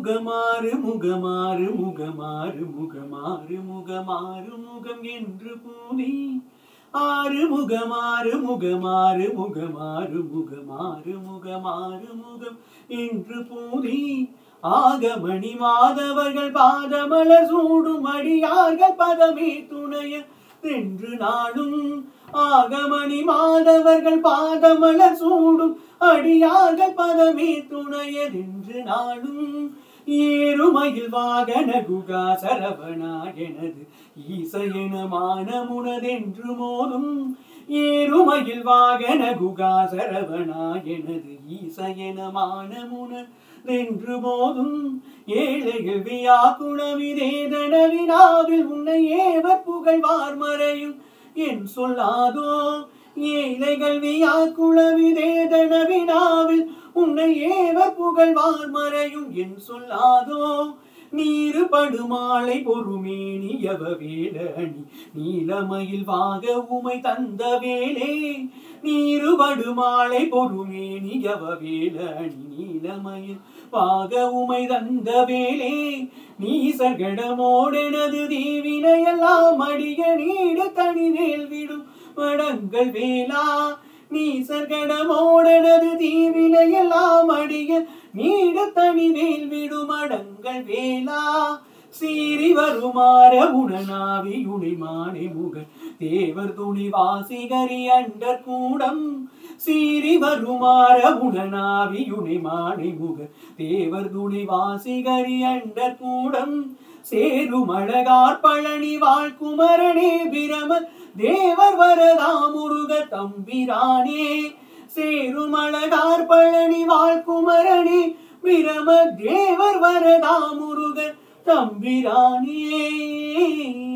முகமாறு முகமாறு முகமாறு முகமாறு முகமாறு முகம் என்று பூனி ஆறு முகமாறு முகமாறு முகமாறு முகமாறு முகமாறு முகம் என்று பூனி ஆகமணி மாதவர்கள் பாதமலர் சூடும் அடியார்கள் பதமே துணைய என்று நாளும் ஆகமணி மாதவர்கள் பாதமலர் சூடும் அடியார்கள் பதமே துணையதென்று நாளும் ஏறுமயில் வாகன குகா சரவணா எனது ஈசையன மானமுனதென்று மோதும் ஏறுமயில் வாகன குகா சரவணா எனது ஈசையன மானமுனதென்று மோதும் ஏழைகள் வியாக்குணவிதேதனவினாவில் உன்னை ஏவர் புகழ்வார் மறையும் என் சொல்லாதோ ஏழைகள் வியாக்குளவிதேதனவினாவில் உன்னை ஏவர் புகழ்வார் மறையும் என் சொல்லாதோ நீரு படுமாளை பொறுமேனியவ வேல அணி நீலமயில் வாக உமை தந்த வேலே நீரு படுமாளை பொறுமேனியவ வேல அணி நீலமயில் வாக உமை தந்த வேலே நீசகடமோடெனது தீவினையெல்லாம் அடிய நீடு தனிவேல் விடும் வடங்கள் வேளா நீசர்கடமோடனது தீவினையெல்லாம் அடிய நீட தனிவேல் விடுமடங்கள் வேளா சீறி வருமாற உணனாவி உணிமானை முக தேவர் துணி வாசிகரி அண்டர் கூடம் சீறி வருமாற உணனாவி உணிமானை முக தேவர் துணி வாசிகரி அண்டர் கூடம் சேரும் அழகார் பழனி வாழ்குமரனே பிரம தேவர் வரதா முருக தம்பிரானே சேரும் அழகார் பழனி வாழ்குமரனே பிரம தேவர் வரதா முருக தம்பிரானே